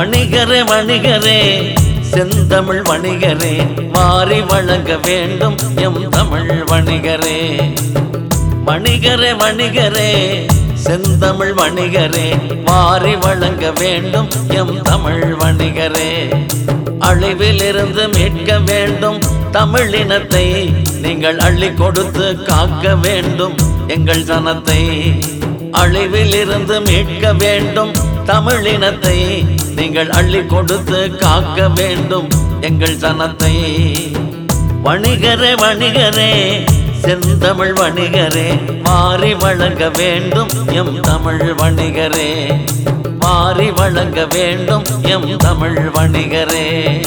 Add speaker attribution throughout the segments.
Speaker 1: வணிகரே வணிகரே செந்தமிழ் வணிகரே மாறி வழங்க வேண்டும் எம் தமிழ் வணிகரே வணிகரே வணிகரே செந்தமிழ் வணிகரே மாறி வழங்க வேண்டும் எம் தமிழ் வணிகரே அழிவிலிருந்து மீட்க வேண்டும் தமிழினத்தை நீங்கள் அள்ளி கொடுத்து காக்க வேண்டும் எங்கள் சனத்தை அழிவிலிருந்து மீட்க வேண்டும் தமிழினத்தை நீங்கள் அள்ளி கொடுத்து காக்க வேண்டும் எங்கள் சனத்தை வணிகரே வணிகரே செந்தமிழ் வணிகரே மாறி வழங்க வேண்டும் எம் தமிழ் வணிகரே மாறி வழங்க வேண்டும் எம் தமிழ் வணிகரே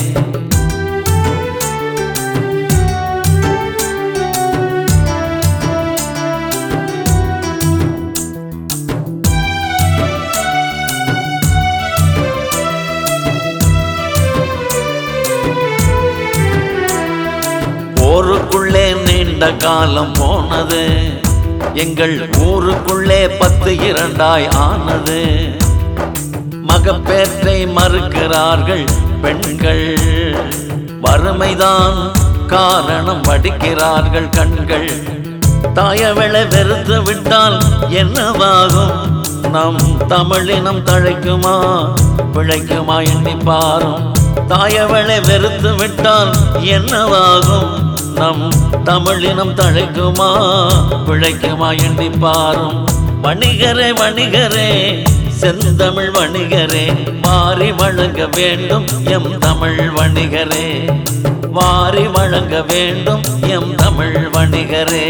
Speaker 1: ஊருக்குள்ளே நீண்ட காலம் போனது எங்கள் ஊருக்குள்ளே பத்து இரண்டாய் ஆனது மகப்பேற்றை மறுக்கிறார்கள் பெண்கள் வறுமைதான் காரணம் வடிக்கிறார்கள் கண்கள் தாயவளை வெறுத்து விட்டால் என்னவாகும் நம் தமிழினம் தழைக்குமா பிழைக்குமா எண்ணி பாரும் தாயவளை வெறுத்து விட்டால் என்னவாகும் நம் தமிழினம் தழைக்குமா பிழைக்குமா எண்ணி பாரும் வணிகரே வணிகரே செந்தமிழ் வணிகரே மாறி வழங்க வேண்டும் எம் தமிழ் வணிகரே மாறி வழங்க வேண்டும் எம் தமிழ் வணிகரே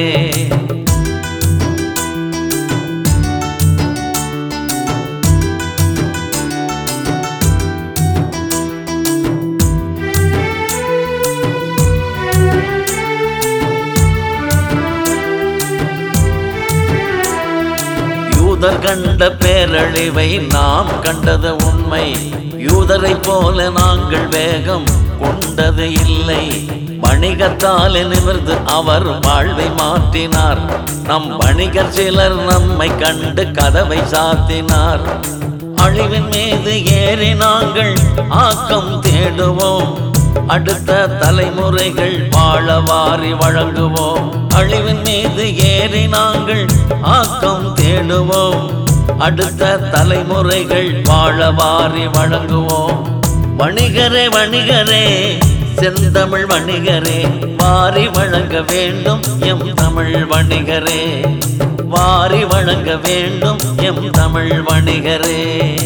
Speaker 1: யூதர் கண்ட பேரழிவை நாம் கண்டது உண்மை யூதரை போல நாங்கள் வேகம் கொண்டது இல்லை வணிகத்தால் நிமிர்ந்து அவர் வாழ்வை மாற்றினார் நம் வணிகர் சிலர் நம்மை கண்டு கதவை சாத்தினார் அழிவின் மீது ஏறி நாங்கள் ஆக்கம் தேடுவோம் அடுத்த தலைமுறைகள் வாழ வாரி வழங்குவோம் அழிவின் மீது ஏறி நாங்கள் ஆக்கம் தேடுவோம் அடுத்த தலைமுறைகள் வாழ வாரி வழங்குவோம் வணிகரே வணிகரே செந்தமிழ் வணிகரே வாரி வழங்க வேண்டும் எம் தமிழ் வணிகரே வாரி வழங்க வேண்டும் எம் தமிழ் வணிகரே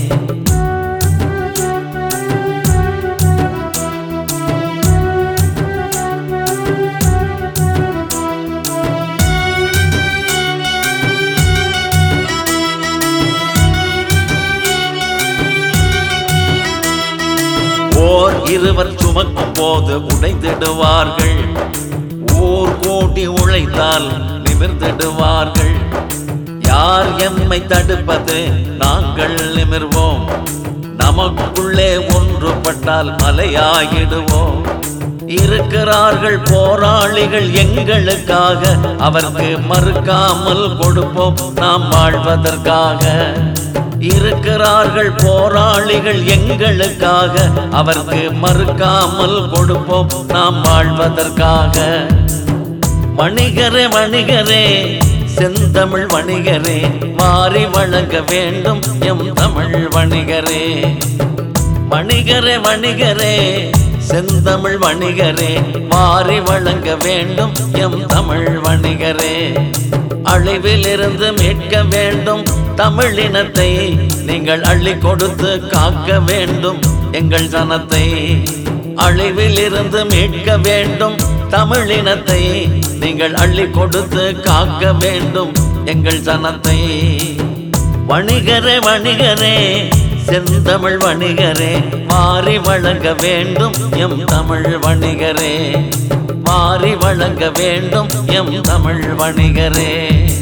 Speaker 1: ஓர் இருவர் சுமக்கும் போது உடைந்திடுவார்கள் ஊர் கூட்டி உழைத்தால் நிமிர்ந்திடுவார்கள் யார் எம்மை தடுப்பது நாங்கள் நிமிர்வோம் நமக்குள்ளே ஒன்றுபட்டால் மலையாகிடுவோம் இருக்கிறார்கள் போராளிகள் எங்களுக்காக அவருக்கு மறுக்காமல் கொடுப்போம் நாம் வாழ்வதற்காக இருக்கிறார்கள் போராளிகள் எங்களுக்காக அவருக்கு மறுக்காமல் கொடுப்போம் நாம் வாழ்வதற்காக வணிகரே வணிகரே செந்தமிழ் வணிகரே மாறி வழங்க வேண்டும் எம் தமிழ் வணிகரே வணிகரே வணிகரே செந்தமிழ் வணிகரே மாறி வழங்க வேண்டும் எம் தமிழ் வணிகரே அழிவிலிருந்து மீட்க வேண்டும் தமிழினத்தை நீங்கள் அள்ளி கொடுத்து காக்க வேண்டும் எங்கள் சனத்தை அழிவிலிருந்து மீட்க வேண்டும் தமிழினத்தை நீங்கள் அள்ளி கொடுத்து காக்க வேண்டும் எங்கள் சனத்தை வணிகரே வணிகரே செந்தமிழ் வணிகரே மாறி வழங்க வேண்டும் எம் தமிழ் வணிகரே மாறி வழங்க வேண்டும் எம் தமிழ் வணிகரே